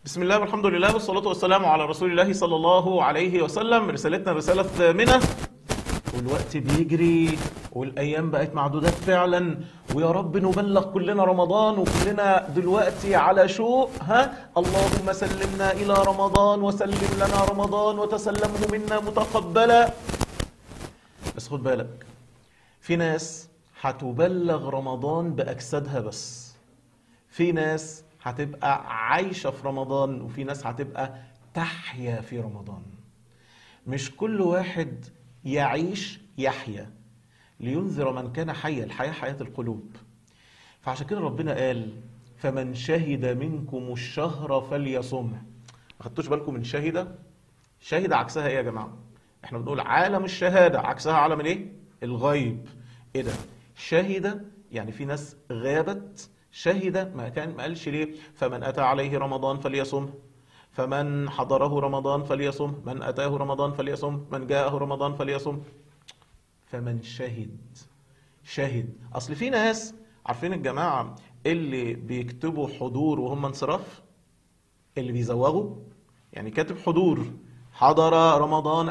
بسم الله والحمد لله والصلاة والسلام على رسول الله صلى الله عليه وسلم رسالتنا رسالة ثامنة والوقت بيجري والأيام بقت معدودات فعلا ويا رب نبلغ كلنا رمضان وكلنا دلوقتي على شوق ها اللهم سلمنا إلى رمضان وسلم لنا رمضان وتسلمه منا متقبلا بس خد بالك في ناس هتبلغ رمضان بأجسادها بس في ناس هتبقى عايشة في رمضان وفي ناس هتبقى تحيا في رمضان مش كل واحد يعيش يحيا لينذر من كان حيا الحياة حياة القلوب فعشان كده ربنا قال فمن شهد منكم الشهر فليصمه ما خدتوش بالكم من شهد شهد عكسها ايه يا جماعة احنا بنقول عالم الشهادة عكسها عالم الايه الغيب ايه ده شهد يعني في ناس غابت شهد ما كان ما قالش ليه فمن اتى عليه رمضان فليصم فمن حضره رمضان فليصم من اتاه رمضان فليصم من جاءه رمضان فليصم فمن شهد شهد اصل في ناس عارفين الجماعه اللي بيكتبوا حضور وهم انصراف اللي بيزوغوا يعني كاتب حضور حضر رمضان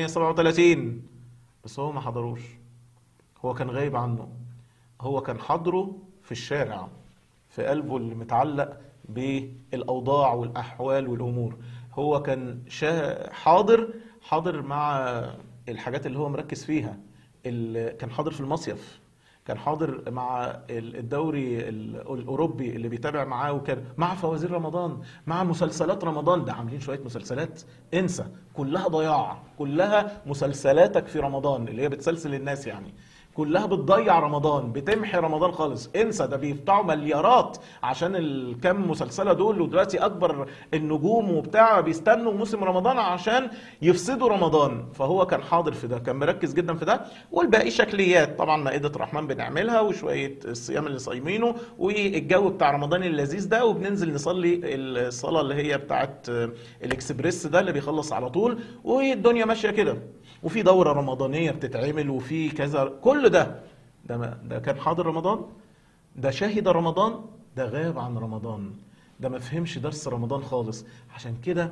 1437 بس هو ما حضروش هو كان غايب عنه هو كان حضره في الشارع في قلبه اللي متعلق بالاوضاع والاحوال والامور هو كان شا... حاضر حاضر مع الحاجات اللي هو مركز فيها اللي كان حاضر في المصيف كان حاضر مع الدوري الاوروبي اللي بيتابع معاه وكان مع فوازير رمضان مع مسلسلات رمضان ده عاملين شويه مسلسلات انسى كلها ضياع كلها مسلسلاتك في رمضان اللي هي بتسلسل الناس يعني كلها بتضيع رمضان بتمحي رمضان خالص انسى ده بيفتحوا مليارات عشان الكم مسلسله دول ودلوقتي اكبر النجوم وبتاع بيستنوا موسم رمضان عشان يفسدوا رمضان فهو كان حاضر في ده كان مركز جدا في ده والباقي شكليات طبعا مائده الرحمن بنعملها وشويه الصيام اللي صايمينه والجو بتاع رمضان اللذيذ ده وبننزل نصلي الصلاه اللي هي بتاعت الاكسبريس ده اللي بيخلص على طول والدنيا ماشيه كده وفي دوره رمضانيه بتتعمل وفي كذا كل ده ده ما ده كان حاضر رمضان ده شهد رمضان ده غاب عن رمضان ده ما فهمش درس رمضان خالص عشان كده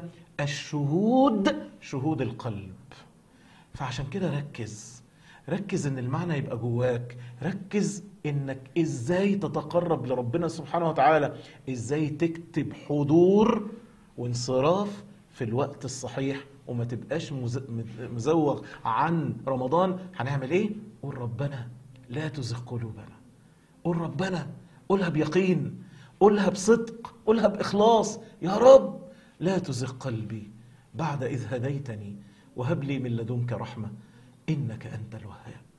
الشهود شهود القلب فعشان كده ركز ركز ان المعنى يبقى جواك ركز انك ازاي تتقرب لربنا سبحانه وتعالى ازاي تكتب حضور وانصراف في الوقت الصحيح وما تبقاش مزوغ عن رمضان هنعمل ايه قول ربنا لا تزغ قلوبنا قول ربنا قولها بيقين قولها بصدق قولها باخلاص يا رب لا تزغ قلبي بعد اذ هديتني وهب لي من لدنك رحمه انك انت الوهاب